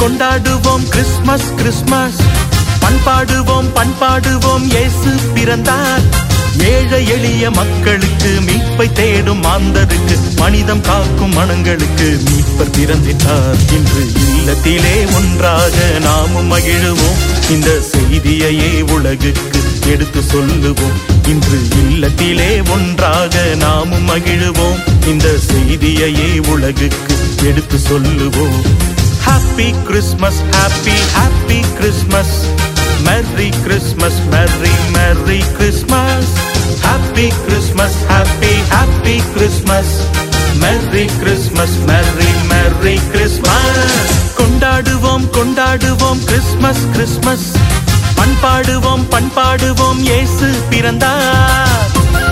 கொண்டாடுவோம் Christmas Christmas பண்பாடுவோம் பண்பாடுவோம் இயேசு பிறந்தார் ஏழை எளிய மக்களுக்கு மீட்பை தேடும் மாந்தருக்கு மனிதம் காக்கும் மனங்களுக்கு மீட்பர் பிறந்திட்டார் இன்று இல்லத்திலே ஒன்றாக நாமும் மகிழுவோம் இந்த செய்தியையே உலகுக்கு எடுத்து சொல்லுவோம் இன்று இல்லத்திலே ஒன்றாக நாமும் மகிழுவோம் இந்த செய்தியையே உலகுக்கு எடுத்து சொல்லுவோம் happy Christmas happy happy Christmas merry Christmas merry merry Christmas happy Christmas happy happy Christmas merry Christmas merry merry Christmas கொண்டாடுவோம் கொண்டாடுவோம் கிறிஸ்மஸ் கிறிஸ்மஸ் பண்பாடுவோம் பண்பாடுவோம் இயேசு பிறந்தார்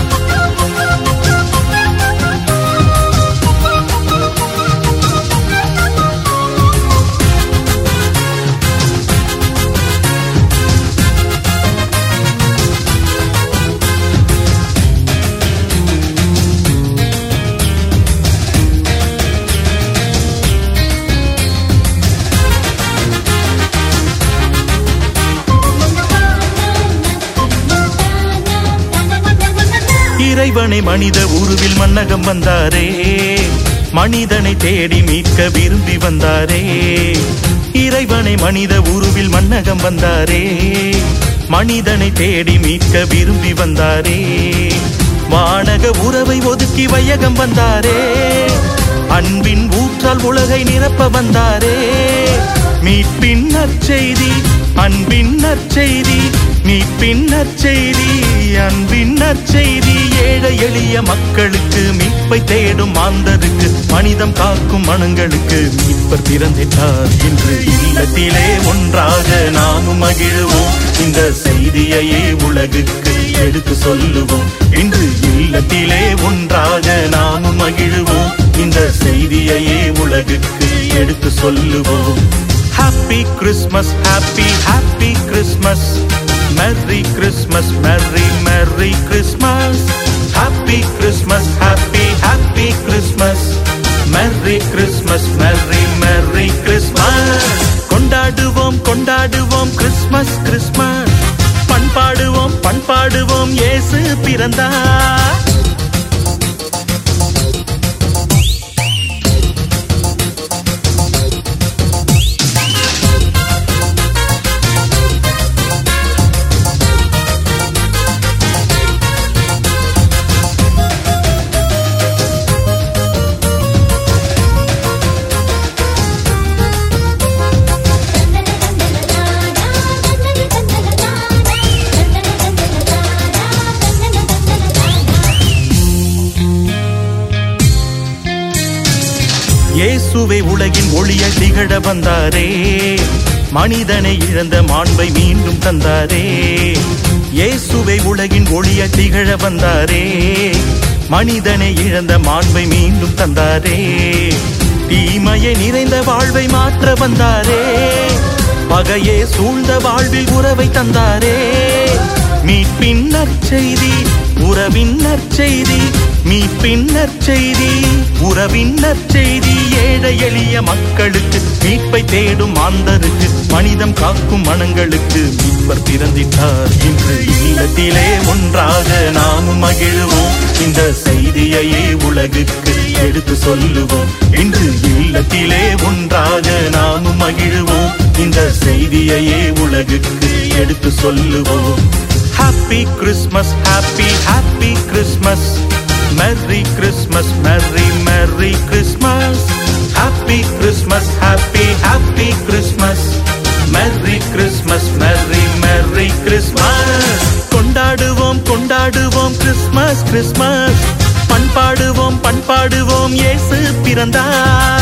இறைவனை மனித உருவில் மன்னகம் வந்தாரே மனிதனை தேடி மீட்க விரும்பி வந்தாரே இறைவனை மனித உருவில் மன்னகம் வந்தாரே மனிதனை தேடி மீட்க விரும்பி வந்தாரே வானக உறவை ஒதுக்கி வையகம் வந்தாரே அன்பின் ஊற்றால் உலகை நிரப்ப வந்தாரே மீட்பின் நற்செய்தி அன்பின் நற்செய்தி மீட்பின் நற்செய்தி அன்பின் நற்செய்தி ஏழை எளிய மக்களுக்கு மீட்பை தேடும் மாந்தருக்கு மனிதம் காக்கும் மனங்களுக்கு மீட்பர் பிறந்திட்டார் இன்று இல்லத்திலே ஒன்றாக நாமும் மகிழுவோம் இந்த செய்தியையே உலகுக்கு எடுத்து சொல்லுவோம் இன்று இல்லத்திலே ஒன்றாக நாமும் மகிழுவோம் இந்த செய்தியையே உலகுக்கு எடுத்து சொல்லுவோம் happy Christmas happy happy Christmas merry Christmas merry merry Christmas happy Christmas happy happy Christmas merry Christmas merry merry Christmas கொண்டாடுவோம் கொண்டாடுவோம் கிறிஸ்மஸ் கிறிஸ்மஸ் பண்பாடுவோம் பண்பாடுவோம் இயேசு பிறந்தார் இயேசுவை உலகின் ஒளிய திகழ வந்தாரே மனிதனை இழந்த மாண்பை மீண்டும் தந்தாரே இயேசுவை உலகின் ஒளிய திகழ வந்தாரே மனிதனை இழந்த மாண்பை மீண்டும் தந்தாரே தீமையை நிறைந்த வாழ்வை மாற்ற வந்தாரே பகையே சூழ்ந்த வாழ்வில் உறவை தந்தாரே மீட்பின் நற்செய்தி உறவின் நற்செய்தி மீட்பின் நற்செய்தி உறவின் நற்செய்தி ஏழை எளிய மக்களுக்கு மீட்பை தேடும் மாந்தருக்கு மனிதம் காக்கும் மனங்களுக்கு மீட்பர் பிறந்திட்டார் இன்று இல்லத்திலே ஒன்றாக நாமும் மகிழுவோம் இந்த செய்தியையே உலகுக்கு எடுத்து சொல்லுவோம் இன்று இல்லத்திலே ஒன்றாக நாமும் மகிழுவோம் இந்த செய்தியையே உலகுக்கு எடுத்து சொல்லுவோம் happy Christmas happy happy Christmas merry Christmas merry merry Christmas happy Christmas happy happy Christmas merry Christmas merry merry Christmas கொண்டாடுவோம் கொண்டாடுவோம் கிறிஸ்மஸ் கிறிஸ்மஸ் பண்பாடுவோம் பண்பாடுவோம் இயேசு பிறந்தார்